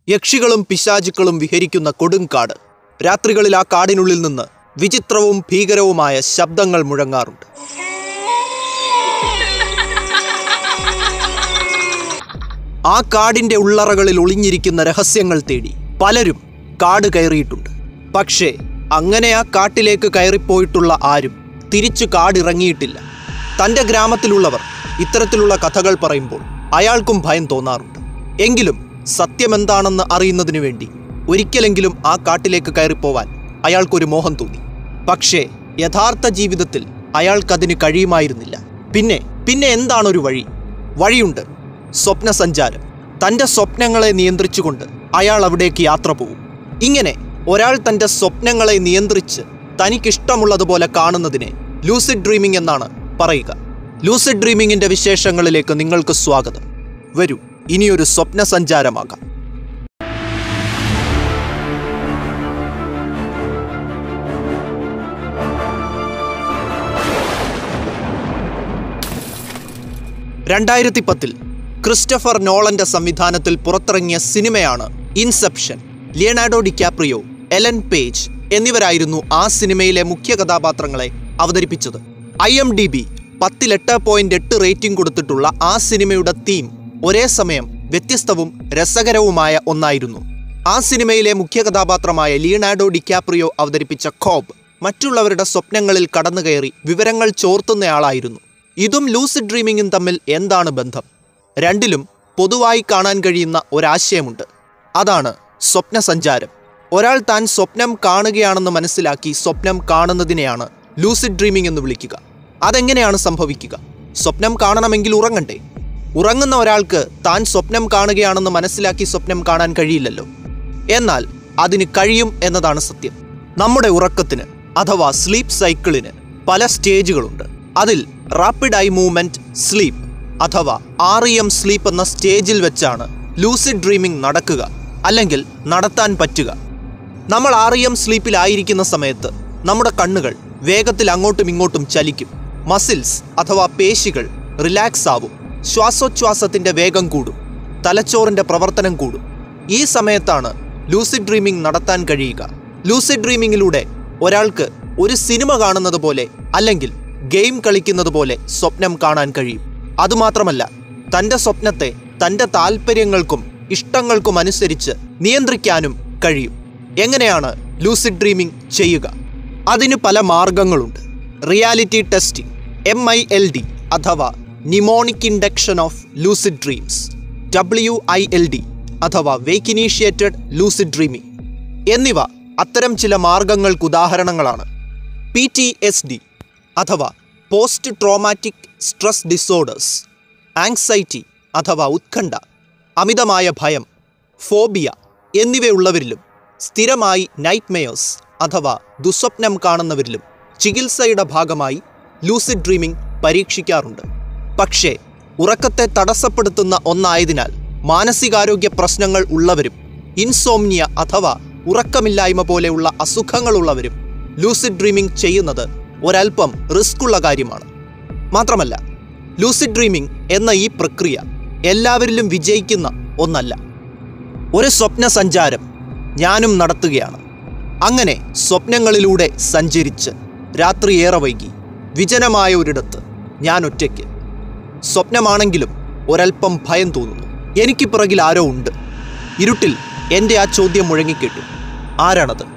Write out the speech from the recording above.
യക്ഷികളും പിശാചുക്കളും വിഹരിക്കുന്ന കൊടുങ്കാട് രാത്രികളിൽ ആ കാടിനുള്ളിൽ നിന്ന് വിചിത്രവും ഭീകരവുമായ ശബ്ദങ്ങൾ മുഴങ്ങാറുണ്ട് ആ കാടിന്റെ ഉള്ളറകളിൽ ഒളിഞ്ഞിരിക്കുന്ന രഹസ്യങ്ങൾ തേടി പലരും കാട് കയറിയിട്ടുണ്ട് പക്ഷേ അങ്ങനെ ആ കാട്ടിലേക്ക് കയറിപ്പോയിട്ടുള്ള ആരും തിരിച്ചു കാടിറങ്ങിയിട്ടില്ല തൻ്റെ ഗ്രാമത്തിലുള്ളവർ ഇത്തരത്തിലുള്ള കഥകൾ പറയുമ്പോൾ അയാൾക്കും ഭയം തോന്നാറുണ്ട് എങ്കിലും സത്യമെന്താണെന്ന് അറിയുന്നതിനു വേണ്ടി ഒരിക്കലെങ്കിലും ആ കാട്ടിലേക്ക് കയറിപ്പോവാൻ അയാൾക്കൊരു മോഹം തോന്നി പക്ഷേ യഥാർത്ഥ ജീവിതത്തിൽ അയാൾക്കതിന് കഴിയുമായിരുന്നില്ല പിന്നെ പിന്നെ എന്താണൊരു വഴി വഴിയുണ്ട് സ്വപ്ന സഞ്ചാരം തൻ്റെ സ്വപ്നങ്ങളെ നിയന്ത്രിച്ചുകൊണ്ട് അയാൾ അവിടേക്ക് യാത്ര പോകും ഇങ്ങനെ ഒരാൾ തൻ്റെ സ്വപ്നങ്ങളെ നിയന്ത്രിച്ച് തനിക്കിഷ്ടമുള്ളതുപോലെ കാണുന്നതിനെ ലൂസിഡ് ഡ്രീമിംഗ് എന്നാണ് പറയുക ലൂസിഡ് ഡ്രീമിങ്ങിൻ്റെ വിശേഷങ്ങളിലേക്ക് നിങ്ങൾക്ക് സ്വാഗതം വരൂ ഇനിയൊരു സ്വപ്ന സഞ്ചാരമാകാം രണ്ടായിരത്തി പത്തിൽ ക്രിസ്റ്റഫർ നോളന്റെ സംവിധാനത്തിൽ പുറത്തിറങ്ങിയ സിനിമയാണ് Inception Leonardo DiCaprio Ellen Page എന്നിവരായിരുന്നു ആ സിനിമയിലെ മുഖ്യ കഥാപാത്രങ്ങളെ അവതരിപ്പിച്ചത് ഐ എം ഡി ബി പത്തിൽ എട്ട് പോയിന്റ് എട്ട് റേറ്റിംഗ് കൊടുത്തിട്ടുള്ള ആ സിനിമയുടെ തീം ഒരേ സമയം വ്യത്യസ്തവും രസകരവുമായ ഒന്നായിരുന്നു ആ സിനിമയിലെ മുഖ്യ കഥാപാത്രമായ ലിയനാർഡോ ഡിക്കാപ്രിയോ അവതരിപ്പിച്ച കോബ് മറ്റുള്ളവരുടെ സ്വപ്നങ്ങളിൽ കടന്നുകയറി വിവരങ്ങൾ ചോർത്തുന്നയാളായിരുന്നു ഇതും ലൂസിഡ് ഡ്രീമിങ്ങും തമ്മിൽ എന്താണ് ബന്ധം രണ്ടിലും പൊതുവായി കാണാൻ കഴിയുന്ന ഒരാശയമുണ്ട് അതാണ് സ്വപ്ന സഞ്ചാരം ഒരാൾ താൻ സ്വപ്നം കാണുകയാണെന്ന് മനസ്സിലാക്കി സ്വപ്നം കാണുന്നതിനെയാണ് ലൂസിഡ് ഡ്രീമിംഗ് എന്ന് വിളിക്കുക അതെങ്ങനെയാണ് സംഭവിക്കുക സ്വപ്നം കാണണമെങ്കിൽ ഉറങ്ങണ്ടേ ഉറങ്ങുന്ന ഒരാൾക്ക് താൻ സ്വപ്നം കാണുകയാണെന്ന് മനസ്സിലാക്കി സ്വപ്നം കാണാൻ കഴിയില്ലല്ലോ എന്നാൽ അതിന് കഴിയും എന്നതാണ് സത്യം നമ്മുടെ ഉറക്കത്തിന് അഥവാ സ്ലീപ്പ് സൈക്കിളിന് പല സ്റ്റേജുകളുണ്ട് അതിൽ റാപ്പിഡ് ഐ മൂവ്മെന്റ് സ്ലീപ്പ് അഥവാ ആർ ഇ എം സ്ലീപ്പ് എന്ന സ്റ്റേജിൽ വെച്ചാണ് ലൂസിഡ് ഡ്രീമിംഗ് നടക്കുക അല്ലെങ്കിൽ നടത്താൻ പറ്റുക നമ്മൾ ആർ ഇ എം സ്ലീപ്പിലായിരിക്കുന്ന സമയത്ത് നമ്മുടെ കണ്ണുകൾ വേഗത്തിൽ അങ്ങോട്ടും ഇങ്ങോട്ടും ചലിക്കും മസിൽസ് അഥവാ പേശികൾ റിലാക്സ് ആവും ശ്വാസോച്ഛ്വാസത്തിന്റെ വേഗം കൂടും തലച്ചോറിന്റെ പ്രവർത്തനം കൂടും ഈ സമയത്താണ് ലൂസിഡ് ഡ്രീമിംഗ് നടത്താൻ കഴിയുക ലൂസിഡ് ഡ്രീമിങ്ങിലൂടെ ഒരാൾക്ക് ഒരു സിനിമ കാണുന്നത് പോലെ അല്ലെങ്കിൽ ഗെയിം കളിക്കുന്നത് പോലെ സ്വപ്നം കാണാൻ കഴിയും അതുമാത്രമല്ല തൻ്റെ സ്വപ്നത്തെ തൻ്റെ താല്പര്യങ്ങൾക്കും ഇഷ്ടങ്ങൾക്കും അനുസരിച്ച് നിയന്ത്രിക്കാനും കഴിയും എങ്ങനെയാണ് ലൂസിഡ് ഡ്രീമിംഗ് ചെയ്യുക അതിന് പല മാർഗങ്ങളുണ്ട് reality testing M I L D അഥവാ mnemonic induction of lucid dreams W I L D അഥവാ വേക്ക് ഇനീഷ്യേറ്റഡ് ലൂസിഡ് ഡ്രീമിംഗ് എന്നിവ അത്തരം ചില മാർഗങ്ങൾക്ക് ഉദാഹരണങ്ങളാണ് പി ടി എസ് ഡി അഥവാ post traumatic stress disorders anxiety അഥവാ ഉത്കണ്ഠ അമിതമായ ഭയം ഫോബിയ എന്നിവയുള്ളവരിലും സ്ഥിരമായി നൈറ്റ് മെയേഴ്സ് അഥവാ ദുസ്വപ്നം കാണുന്നവരിലും ചികിത്സയുടെ ഭാഗമായി ലൂസിഡ് ഡ്രീമിംഗ് പരീക്ഷിക്കാറുണ്ട് പക്ഷേ ഉറക്കത്തെ തടസ്സപ്പെടുത്തുന്ന ഒന്നായതിനാൽ മാനസികാരോഗ്യ പ്രശ്നങ്ങൾ ഉള്ളവരും ഇൻസോംനിയ അഥവാ ഉറക്കമില്ലായ്മ പോലെയുള്ള അസുഖങ്ങളുള്ളവരും ലൂസിഡ് ഡ്രീമിംഗ് ചെയ്യുന്നത് ഒരൽപ്പം റിസ്ക്കുള്ള കാര്യമാണ് മാത്രമല്ല ലൂസിഡ് ഡ്രീമിംഗ് എന്ന ഈ പ്രക്രിയ എല്ലാവരിലും വിജയിക്കുന്ന ഒന്നല്ല ഒരു സ്വപ്ന സഞ്ചാരം ഞാനും നടത്തുകയാണ് അങ്ങനെ സ്വപ്നങ്ങളിലൂടെ സഞ്ചരിച്ച് രാത്രി ഏറെ വൈകി വിജനമായ ഒരിടത്ത് ഞാൻ ഒറ്റയ്ക്ക് സ്വപ്നമാണെങ്കിലും ഒരൽപ്പം ഭയം തോന്നുന്നു എനിക്ക് പിറകിൽ ആരോ ഉണ്ട് ഇരുട്ടിൽ എൻ്റെ ആ ചോദ്യം മുഴങ്ങിക്കേട്ടു ആരാണത്